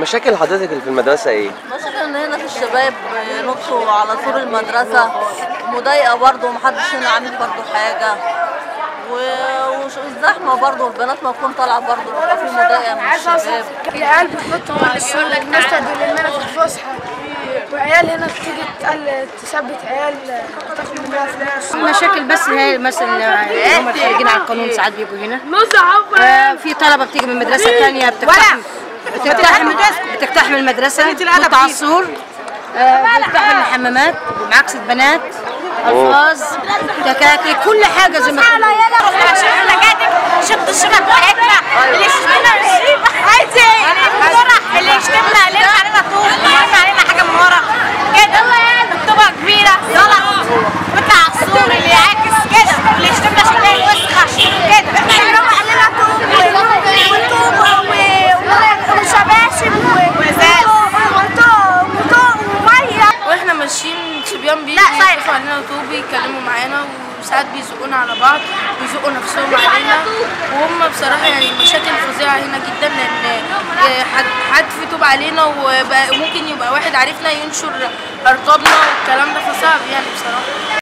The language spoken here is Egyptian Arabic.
مشاكل حضرتك اللي في المدرسه ايه مشاكل ان هنا في الشباب نطوا على سور المدرسة مضايقة برضه ومحدش هنا عامل برضه حاجة و- وش- والزحمة برضه البنات ما تكون طالعة برضه بيبقى في مضايقة من الشباب العيال بتنط على السور الناس تدلنا في الفسحه وعيال هنا بتيجي تقل تثبت عيال تاخد منها فلوس مشاكل بس هي مثلا اللي هم الخارجين على القانون ساعات بيجوا هنا آه، في طلبه بتيجي من مدرسه ثانيه بتقتحم بتقتحم بتقتحم المدرسه تنط على السور آه، بتقتحم الحمامات ومعاكسة بنات الفاظ تكاتك كل حاجه زي ما تقول عشان انا كاتب شفت الشباب بتاعتنا اللي شفنا عايزه الفرح اللي شفنا اللي علينا طول اللي علينا حاجه من ورا كده مكتوبه كبيره غلط بيطلع على السور اللي يعاكس كده اللي شفنا شكلها وسخه كده احنا بنروح علينا طوب وطوب وشباشب وازاز وطوب وطوب وميه واحنا ماشيين صبيان بيجوا لا، صحيح. يقفوا علينا طوب بيتكلموا معانا وساعات بيزقونا على بعض ويزقوا نفسهم علينا وهم بصراحه يعني مشاكل فظيعه هنا جدا لان آه، حد- حد في طوب علينا وممكن يبقى واحد عارفنا ينشر ارقامنا والكلام ده فصعب يعني بصراحه